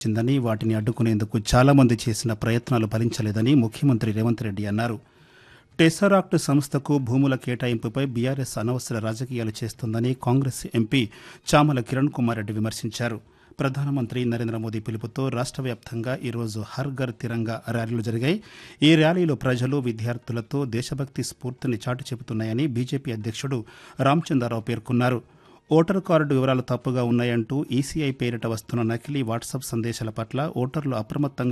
వచ్చిందని వాటిని అడ్డుకునేందుకు చాలామంది చేసిన ప్రయత్నాలు ఫలించలేదని ముఖ్యమంత్రి రేవంత్ రెడ్డి అన్నారు టెసరాక్ట్ సంస్థకు భూముల కేటాయింపుపై బీఆర్ఎస్ అనవసర రాజకీయాలు చేస్తోందని కాంగ్రెస్ ఎంపీ చామల కిరణ్ కుమార్ రెడ్డి విమర్శించారు ప్రధానమంత్రి నరేంద్ర మోదీ పిలుపుతో రాష్ట్ర వ్యాప్తంగా ఈరోజు హర్ ఘర్ తిరంగా ర్యాలీలు జరిగాయి ఈ ర్యాలీలో ప్రజలు విద్యార్థులతో దేశభక్తి స్ఫూర్తిని చాటి చెబుతున్నాయని బీజేపీ అధ్యక్షుడు రామచంద్రరావు పేర్కొన్నారు ఓటర్ కార్డు వివరాలు తప్పుగా ఉన్నాయంటూ ఈసీఐ పేరిట వస్తున్న నకిలీ వాట్సాప్ సందేశాల పట్ల ఓటర్లు అప్రమత్తంగా